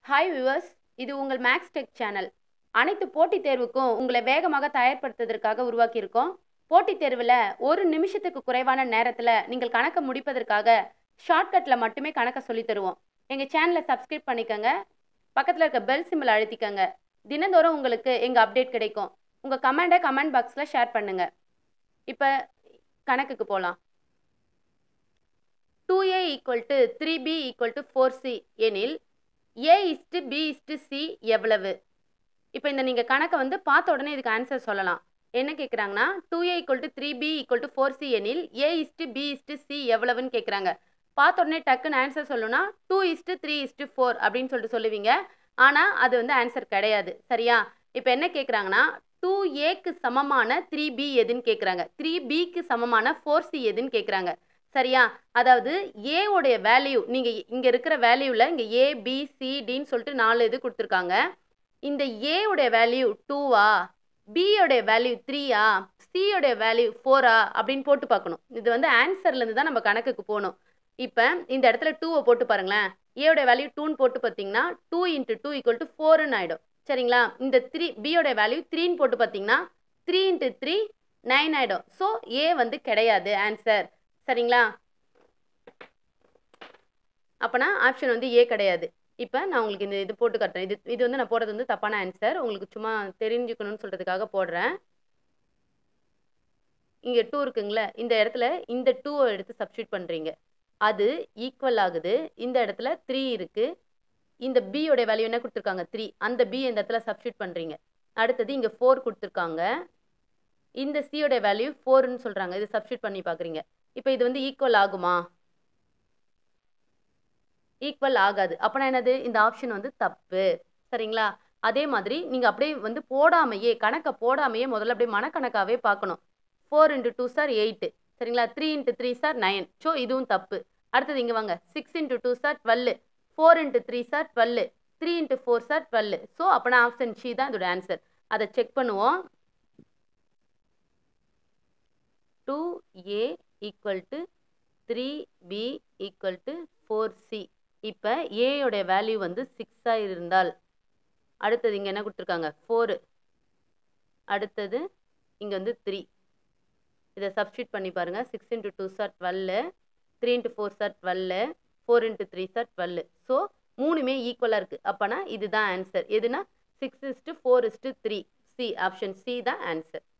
hi viewers இது உங்கள் maths tech channel அனைத்து போட்டித் தேர்வுக்கும் உங்களை வேகமாக தயார்படுத்துவதற்காக உருவாக்கியிருக்கோம் போட்டித் தேர்வில் ஒரு நிமிஷத்துக்கு குறைவான நேரத்தில் நீங்கள் கணக்கை முடிப்பதற்காக ஷார்ட்கட்டில் மட்டுமே கணக்கை சொல்லித் தருவோம் எங்கள் சேனலை சப்ஸ்கிரைப் பண்ணிக்கோங்க பக்கத்தில் இருக்க பெல் சிம்பிள் அழுத்திக்கங்க தினந்தோறும் உங்களுக்கு எங்கள் அப்டேட் கிடைக்கும் உங்கள் கமெண்டை கமெண்ட் பாக்ஸில் ஷேர் பண்ணுங்கள் இப்போ கணக்குக்கு போகலாம் two A equal to three B equal to four C எனில் A is to B is to C எவ்வளவு இப்போ இந்த நீங்கள் கணக்கை வந்து பார்த்த உடனே இதுக்கு ஆன்சர் சொல்லலாம் என்ன கேட்குறாங்கன்னா two A equal to three B equal to four C எனில் A is to B is to C எவ்வளவுன்னு கேட்குறாங்க பார்த்த உடனே டக்குன்னு ஆன்சர் சொல்லணும்னா two is to three is to four அப்படின்னு சொல்லிட்டு சொல்லுவீங்க ஆனால் அது வந்து ஆன்சர் கிடையாது சரியா இப்போ என்ன கேட்குறாங்கன்னா டூ ஏக்கு சமமான த்ரீ பி எதுன்னு கேட்குறாங்க த்ரீ பிக்கு சமமான ஃபோர் சி எதுன்னு கேட்குறாங்க சரியா அதாவது ஏ உடைய வேல்யூ நீங்கள் இங்கே இருக்கிற வேல்யூவில் இங்கே ஏ பி சி டின்னு சொல்லிட்டு நாலு இது கொடுத்துருக்காங்க இந்த ஏ உடைய வேல்யூ டூவா பியோடைய வேல்யூ த்ரீயா சியோடைய வேல்யூ ஃபோரா அப்படின்னு போட்டு பார்க்கணும் இது வந்து ஆன்சர்லேருந்து தான் நம்ம கணக்குக்கு போகணும் இப்போ இந்த இடத்துல டூவை போட்டு பாருங்களேன் ஏயோட வேல்யூ டூன்னு போட்டு பார்த்தீங்கன்னா two into two equal to ஃபோர்னு ஆகிடும் சரிங்களா இந்த த்ரீ பியோட வேல்யூ த்ரீன்னு போட்டு பார்த்தீங்கன்னா த்ரீ இன்ட்டு த்ரீ நைன் ஆகிடும் ஸோ ஏ வந்து கிடையாது ஆன்சர் சரிங்களா அப்போனா ஆப்ஷன் வந்து ஏ கிடையாது இப்போ நான் உங்களுக்கு இந்த இது போட்டு காட்டுறேன் இது இது வந்து நான் போடுறது வந்து தப்பான ஆன்சர் உங்களுக்கு சும்மா தெரிஞ்சுக்கணும்னு சொல்கிறதுக்காக போடுறேன் இங்கே டூ இருக்குங்களே இந்த இடத்துல இந்த டூவை எடுத்து சப்ஸ்டியூட் பண்ணுறீங்க அது ஈக்குவல் ஆகுது இந்த இடத்துல த்ரீ இருக்குது இந்த பியோட வேல்யூ என்ன கொடுத்துருக்காங்க த்ரீ அந்த பி இந்த இடத்துல சப்ஸ்டியூட் பண்ணுறீங்க அடுத்தது இங்கே ஃபோர் கொடுத்துருக்காங்க இந்த சியோட வேல்யூ ஃபோர்னு சொல்கிறாங்க இது சப்ஸ்டியூட் பண்ணி பார்க்குறீங்க இப்போ இது வந்து ஈக்குவல் ஆகுமா ஈக்குவல் ஆகாது அப்போனா என்னது இந்த ஆப்ஷன் வந்து தப்பு சரிங்களா அதே மாதிரி நீங்கள் அப்படியே வந்து போடாமையே கணக்கை போடாமையே முதல்ல அப்படியே மனக்கணக்காகவே பார்க்கணும் four into two sir eight சரிங்களா three into three sir nine so இதுவும் தப்பு அடுத்தது இங்கே வாங்க six into two sir twelve four into three sir twelve three into four sir twelve so அப்போனா ஆப்ஷன் சி தான் இதோட ஆன்சர் அதை செக் பண்ணுவோம் two A equal to three B equal to four C இப்போ ஏயோடைய வேல்யூ வந்து சிக்ஸாக இருந்தால் அடுத்தது இங்கே என்ன கொடுத்துருக்காங்க ஃபோரு அடுத்தது இங்கே வந்து த்ரீ இதை சப்ஸ்டியூட் பண்ணி பாருங்கள் six into two sir twelve three into four sir twelve four into three sir twelve so மூணுமே ஈக்குவலாக இருக்குது அப்போனா இதுதான் ஆன்சர் எதுனா six is to four is to three C option C தான் ஆன்சர்